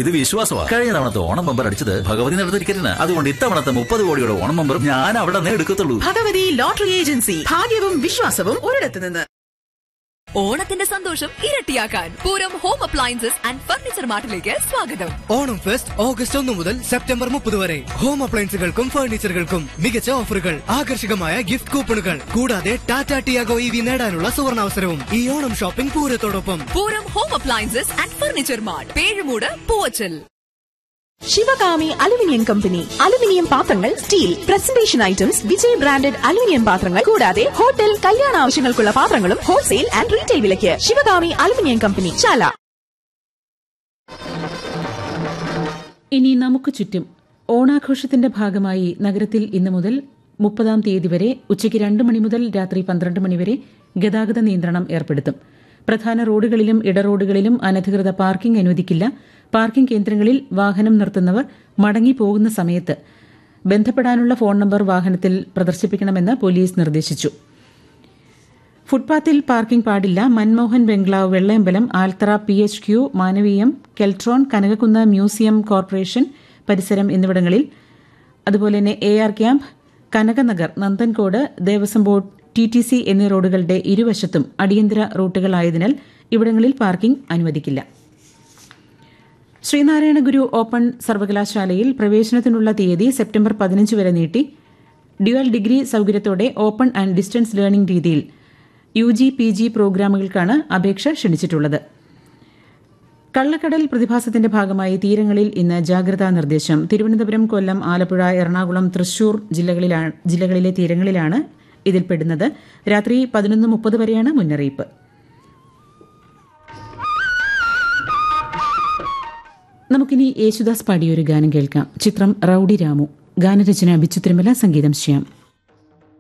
ഇത് വിശ്വാസമാണ് കഴിഞ്ഞ തവണത്തെ ഓണം ബമ്പർ അടിച്ചത് ഭഗവതി നടത്ത ടിക്കറ്റിന് അതുകൊണ്ട് ഇത്തവണത്തെ മുപ്പത് കോടിയുടെ ഓണം ബമ്പറും ഞാൻ അവിടെ നിന്ന് എടുക്കത്തുള്ളൂ ഭഗവതി ലോട്ടറി ഏജൻസി ഭാഗ്യവും വിശ്വാസവും ഒരിടത്ത് നിന്ന് ഓണത്തിന്റെ സന്തോഷം ഇരട്ടിയാക്കാൻ Pooram home appliances and furniture മാർട്ടിലേക്ക് സ്വാഗതം ഓണം ഫെസ്റ്റ് ഓഗസ്റ്റ് ഒന്ന് മുതൽ സെപ്റ്റംബർ മുപ്പത് വരെ ഹോം അപ്ലയൻസുകൾക്കും ഫർണിച്ചറുകൾക്കും മികച്ച ഓഫറുകൾ ആകർഷകമായ ഗിഫ്റ്റ് കൂപ്പണുകൾ കൂടാതെ ടാറ്റ ടിയാഗോ ഇ വി നേടാനുള്ള സുവർണാവസരവും ഈ ഓണം ഷോപ്പിംഗ് പൂരത്തോടൊപ്പം Pooram home appliances and furniture mart Pezhumoodu Poovachal Sivakami aluminium company aluminium പാത്രങ്ങൾ steel presentation items Vijay branded aluminium പാത്രങ്ങൾ കൂടാതെ ഹോട്ടൽ കല്യാണ ആവശ്യങ്ങൾക്കുള്ള പാത്രങ്ങളും ഹോൾസെയിൽ ആൻഡ് റീറ്റെയിൽ വിലയ്ക്ക് ശിവകാമി അലുമിനിയം കമ്പനി ചാല ഇനി നമുക്ക് ചുറ്റും ഓണാഘോഷത്തിന്റെ ഭാഗമായി നഗരത്തിൽ ഇന്നു മുതൽ മുപ്പതാം തീയതി വരെ ഉച്ചയ്ക്ക് രണ്ട് മണി മുതൽ രാത്രി പന്ത്രണ്ട് മണി വരെ ഗതാഗത നിയന്ത്രണം ഏർപ്പെടുത്തും പ്രധാന റോഡുകളിലും ഇടറോഡുകളിലും അനധികൃത പാർക്കിംഗ് അനുവദിക്കില്ല പാർക്കിംഗ് കേന്ദ്രങ്ങളിൽ വാഹനം നിർത്തുന്നവർ മടങ്ങിപ്പോകുന്ന സമയത്ത് ബന്ധപ്പെടാനുള്ള ഫോൺ നമ്പർ വാഹനത്തിൽ പ്രദർശിപ്പിക്കണമെന്ന് പോലീസ് നിർദ്ദേശിച്ചു ഫുട്പാത്തിൽ പാർക്കിംഗ് പാടില്ല Manmohan bungalow Vellayambalam Althara P H Q Manaveeyam Keltron Kanakakkunnu museum corporation പരിസരം എന്നിവിടങ്ങളിൽ അതുപോലെ തന്നെ A R camp Kanakanagar Nanthancode Devaswom board T T C എന്നീ റോഡുകളുടെ ഇരുവശത്തും അടിയന്തര റൂട്ടുകളായതിനാൽ ഇവിടങ്ങളിൽ പാർക്കിംഗ് അനുവദിക്കില്ല ശ്രീനാരായണ ഗുരു ഓപ്പൺ സർവകലാശാലയിൽ പ്രവേശനത്തിനുള്ള തീയതി സെപ്റ്റംബർ പതിനഞ്ച് വരെ നീട്ടി ഡ്യുവൽ ഡിഗ്രി സൌകര്യത്തോടെ ഓപ്പൺ ആൻഡ് ഡിസ്റ്റൻസ് ലേണിംഗ് രീതിയിൽ യു ജി പി ജി പ്രോഗ്രാമുകൾക്കാണ് അപേക്ഷ ക്ഷണിച്ചിട്ടുള്ളത് കള്ളക്കടൽ പ്രതിഭാസത്തിന്റെ ഭാഗമായി തീരങ്ങളിൽ ഇന്ന് ജാഗ്രതാ നിർദ്ദേശം തിരുവനന്തപുരം കൊല്ലം ആലപ്പുഴ എറണാകുളം തൃശൂർ ജില്ലകളിലാണ് ജില്ലകളിലെ തീരങ്ങളിലാണ് ഇതിൽപ്പെടുന്നത് രാത്രി പതിനൊന്ന് മുപ്പത് വരെയാണ് മുന്നറിയിപ്പ് നമുക്കിനി യേശുദാസ് പാടിയൊരു ഗാനം കേൾക്കാം ചിത്രം റൌഡി രാമു ഗാനരചന ബിച്ചു തിരുമല സംഗീതം ശ്യാം